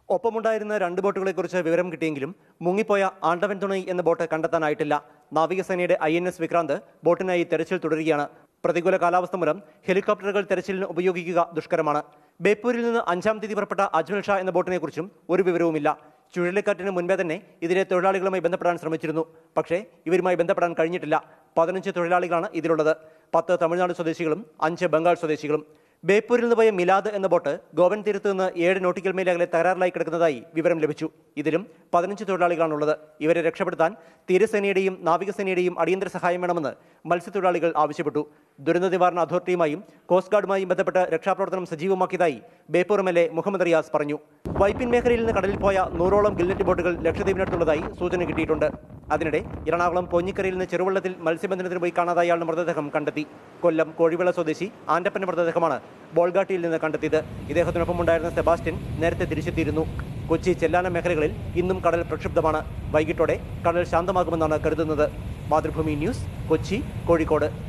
ഒപ്പമുണ്ടായിരുന്ന രണ്ട് ബോട്ടുകളെക്കുറിച്ച് വിവരം കിട്ടിയെങ്കിലും മുങ്ങിപ്പോയ ആണ്ടവൻ തുണൈ എന്ന ബോട്ട് കണ്ടെത്താനായിട്ടില്ല നാവികസേനയുടെ ഐ എൻ എസ് വിക്രാന്ത് ബോട്ടിനായി തെരച്ചിൽ തുടരുകയാണ് പ്രതികൂല കാലാവസ്ഥ മൂലം ഹെലികോപ്റ്ററുകൾ തെരച്ചിലിന് ഉപയോഗിക്കുക ദുഷ്കരമാണ് ബേപ്പൂരിൽ നിന്ന് അഞ്ചാം തീയതി പുറപ്പെട്ട അജ്മൽ ഷാ എന്ന ബോട്ടിനെക്കുറിച്ചും ഒരു വിവരവുമില്ല ചുഴലിക്കാറ്റിന് മുൻപേ തന്നെ ഇതിലെ തൊഴിലാളികളുമായി ബന്ധപ്പെടാൻ ശ്രമിച്ചിരുന്നു പക്ഷേ ഇവരുമായി ബന്ധപ്പെടാൻ കഴിഞ്ഞിട്ടില്ല പതിനഞ്ച് തൊഴിലാളികളാണ് ഇതിലുള്ളത് പത്ത് തമിഴ്നാട് സ്വദേശികളും അഞ്ച് ബംഗാൾ സ്വദേശികളും ബേപ്പൂരിൽ നിന്ന് പോയ മിലാദ് എന്ന ബോട്ട് ഗോവൻ തീരത്ത് നിന്ന് ഏഴ് നോട്ടിക്കൽ മൈൽ അകലെ തകരാറിലായി കിടക്കുന്നതായി വിവരം ലഭിച്ചു ഇതിലും പതിനഞ്ച് തൊഴിലാളികളാണുള്ളത് ഇവരെ രക്ഷപ്പെടുത്താൻ തീരസേനയുടെയും നാവികസേനയുടെയും അടിയന്തര സഹായം വേണമെന്ന് മത്സ്യത്തൊഴിലാളികൾ ആവശ്യപ്പെട്ടു ദുരന്ത നിവാരണ അതോറിറ്റിയുമായും കോസ്റ്റ് ഗാർഡുമായും ബന്ധപ്പെട്ട് രക്ഷാപ്രവർത്തനം സജീവമാക്കിയതായി Beypore M L A Muhammad Riyas പറഞ്ഞു വൈപ്പിൻ മേഖലയിൽ നിന്ന് കടലിൽ പോയ നൂറോളം ഗില്ലറ്റ് ബോട്ടുകൾ ലക്ഷദ്വീപിനടുത്തുള്ളതായി സൂചന കിട്ടിയിട്ടുണ്ട് അതിനിടെ എറണാകുളം പൊഞ്ഞിക്കരയിൽ നിന്ന് ചെറുവള്ളത്തിൽ മത്സ്യബന്ധനത്തിന് പോയി കാണാതായ ആളുടെ മൃതദേഹം കണ്ടെത്തി കൊല്ലം കോഴിവിള സ്വദേശി ആന്റപ്പന്റെ മൃതദേഹമാണ് ബോൾഗാട്ടിയിൽ നിന്ന് കണ്ടെത്തിയത് ഇദ്ദേഹത്തിനൊപ്പം ഉണ്ടായിരുന്ന സെബാസ്റ്റ്യൻ നേരത്തെ തിരിച്ചെത്തിയിരുന്നു കൊച്ചി ചെല്ലാന മേഖലകളിൽ ഇന്നും കടൽ പ്രക്ഷുബ്ധമാണ് വൈകിട്ടോടെ കടൽ ശാന്തമാകുമെന്നാണ് കരുതുന്നത് മാതൃഭൂമി ന്യൂസ് കൊച്ചി കോഴിക്കോട്